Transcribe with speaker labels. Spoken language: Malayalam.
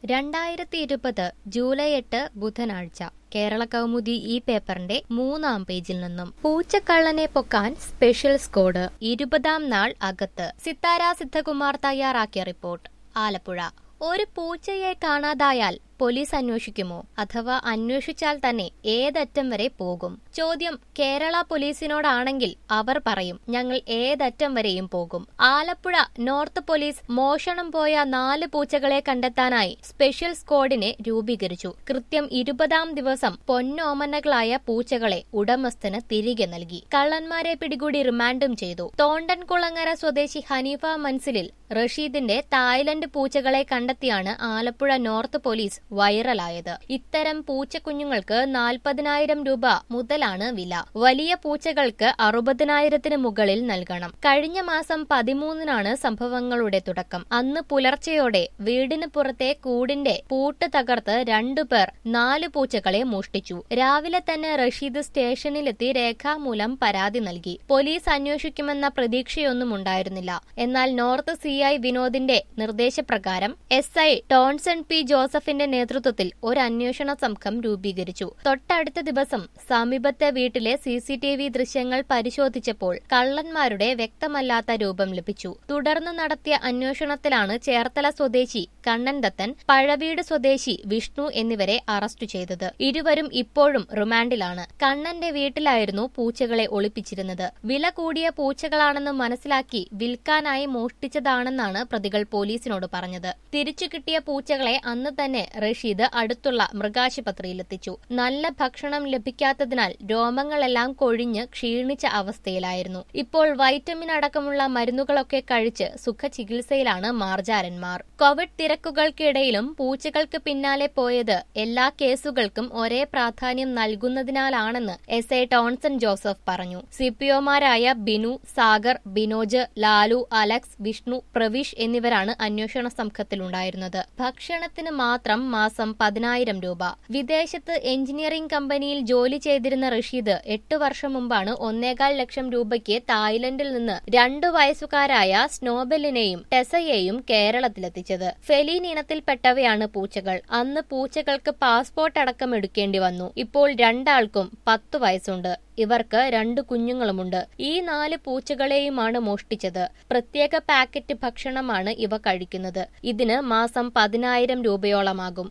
Speaker 1: രണ്ടായിരത്തി ഇരുപത് ജൂലൈ എട്ട് ബുധനാഴ്ച കേരള കൗമുദി ഈ പേപ്പറിന്റെ മൂന്നാം പേജിൽ നിന്നും പൂച്ചക്കള്ളനെ പൊക്കാൻ സ്പെഷ്യൽ സ്ക്വാഡ് ഇരുപതാം നാൾ അകത്ത് സിത്താര സിദ്ധകുമാർ തയ്യാറാക്കിയ റിപ്പോർട്ട് ആലപ്പുഴ ഒരു പൂച്ചയെ കാണാതായാൽ പോലീസ് അന്വേഷിക്കുമോ അഥവാ അന്വേഷിച്ചാൽ തന്നെ ഏതറ്റം വരെ പോകും ചോദ്യം കേരള പോലീസിനോടാണെങ്കിൽ അവർ പറയും ഞങ്ങൾ ഏതറ്റം വരെയും പോകും ആലപ്പുഴ നോർത്ത് പോലീസ് മോഷണം പോയ നാല് പൂച്ചകളെ കണ്ടെത്താനായി സ്പെഷ്യൽ സ്ക്വാഡിനെ രൂപീകരിച്ചു കൃത്യം ഇരുപതാം ദിവസം പൊന്നോമനകളായ പൂച്ചകളെ ഉടമസ്ഥന് തിരികെ നൽകി കള്ളന്മാരെ പിടികൂടി റിമാൻഡും ചെയ്തു തോണ്ടൻകുളങ്ങര സ്വദേശി ഹനീഫ മൻസിലിൽ റഷീദിന്റെ തായ്ലൻഡ് പൂച്ചകളെ കണ്ടെത്തിയാണ് ആലപ്പുഴ നോർത്ത് പോലീസ് വൈറലായത് ഇത്തരം പൂച്ചക്കുഞ്ഞുങ്ങൾക്ക് നാൽപ്പതിനായിരം രൂപ മുതലാണ് വില വലിയ പൂച്ചകൾക്ക് അറുപതിനായിരത്തിന് മുകളിൽ നൽകണം കഴിഞ്ഞ മാസം പതിമൂന്നിനാണ് സംഭവങ്ങളുടെ തുടക്കം അന്ന് പുലർച്ചെയോടെ വീടിന് പുറത്തെ കൂടിന്റെ പൂട്ട് തകർത്ത് രണ്ടുപേർ നാല് പൂച്ചകളെ മോഷ്ടിച്ചു രാവിലെ തന്നെ റഷീദ് സ്റ്റേഷനിലെത്തി രേഖാമൂലം പരാതി നൽകി പോലീസ് അന്വേഷിക്കുമെന്ന പ്രതീക്ഷയൊന്നും ഉണ്ടായിരുന്നില്ല എന്നാൽ നോർത്ത് സി ഐ വിനോദിന്റെ നിർദ്ദേശപ്രകാരം എസ് ഐ ടോൺസൺ പി ജോസഫിന്റെ നേതൃത്വത്തിൽ ഒരു അന്വേഷണ സംഘം രൂപീകരിച്ചു തൊട്ടടുത്ത ദിവസം സമീപത്തെ വീട്ടിലെ സി സി ടി വി ദൃശ്യങ്ങൾ പരിശോധിച്ചപ്പോൾ കള്ളന്മാരുടെ വ്യക്തമല്ലാത്ത രൂപം ലഭിച്ചു തുടർന്ന് നടത്തിയ അന്വേഷണത്തിലാണ് ചേർത്തല സ്വദേശി കണ്ണൻ ദത്തൻ പഴവീട് സ്വദേശി വിഷ്ണു എന്നിവരെ അറസ്റ്റ് ചെയ്തത് ഇരുവരും ഇപ്പോഴും റിമാൻഡിലാണ് കണ്ണന്റെ വീട്ടിലായിരുന്നു പൂച്ചകളെ ഒളിപ്പിച്ചിരുന്നത് വില കൂടിയ പൂച്ചകളാണെന്ന് മനസ്സിലാക്കി വിൽക്കാനായി മോഷ്ടിച്ചതാണെന്നാണ് പ്രതികൾ പോലീസിനോട് പറഞ്ഞത് തിരിച്ചു കിട്ടിയ പൂച്ചകളെ അന്ന് തന്നെ റഷീദ് അടുത്തുള്ള മൃഗാശുപത്രിയിലെത്തിച്ചു നല്ല ഭക്ഷണം ലഭിക്കാത്തതിനാൽ രോമങ്ങളെല്ലാം കൊഴിഞ്ഞ് ക്ഷീണിച്ച അവസ്ഥയിലായിരുന്നു ഇപ്പോൾ വൈറ്റമിൻ അടക്കമുള്ള മരുന്നുകളൊക്കെ കഴിച്ച് സുഖചികിത്സയിലാണ് മാർജാരന്മാർ കോവിഡ് തിരക്കുകൾക്കിടയിലും പൂച്ചകൾക്ക് പിന്നാലെ പോയത് എല്ലാ കേസുകൾക്കും ഒരേ പ്രാധാന്യം നൽകുന്നതിനാലാണെന്ന് എസ് ഐ ടോൺസൺ ജോസഫ് പറഞ്ഞു സിപിഒമാരായ ബിനു സാഗർ ബിനോജ് ലാലു അലക്സ് വിഷ്ണു പ്രവീഷ് എന്നിവരാണ് അന്വേഷണ സംഘത്തിലുണ്ടായിരുന്നത് ഭക്ഷണത്തിന് മാത്രം മാസം പതിനായിരം രൂപ വിദേശത്ത് എഞ്ചിനീയറിംഗ് കമ്പനിയിൽ ജോലി ചെയ്തിരുന്ന റഷീദ് എട്ട് വർഷം മുമ്പാണ് ഒന്നേകാൽ ലക്ഷം രൂപയ്ക്ക് തായ്ലൻഡിൽ നിന്ന് രണ്ടു വയസ്സുകാരായ സ്നോബെല്ലിനെയും ടെസയെയും കേരളത്തിലെത്തിച്ചത് ഫെലീൻ ഇനത്തിൽപ്പെട്ടവയാണ് പൂച്ചകൾ അന്ന് പൂച്ചകൾക്ക് പാസ്പോർട്ട് അടക്കം എടുക്കേണ്ടി വന്നു ഇപ്പോൾ രണ്ടാൾക്കും പത്തു വയസ്സുണ്ട് ഇവർക്ക് രണ്ട് കുഞ്ഞുങ്ങളുമുണ്ട് ഈ നാല് പൂച്ചകളെയുമാണ് മോഷ്ടിച്ചത് പ്രത്യേക പാക്കറ്റ് ഭക്ഷണമാണ് ഇവ കഴിക്കുന്നത് ഇതിന് മാസം പതിനായിരം രൂപയോളമാകും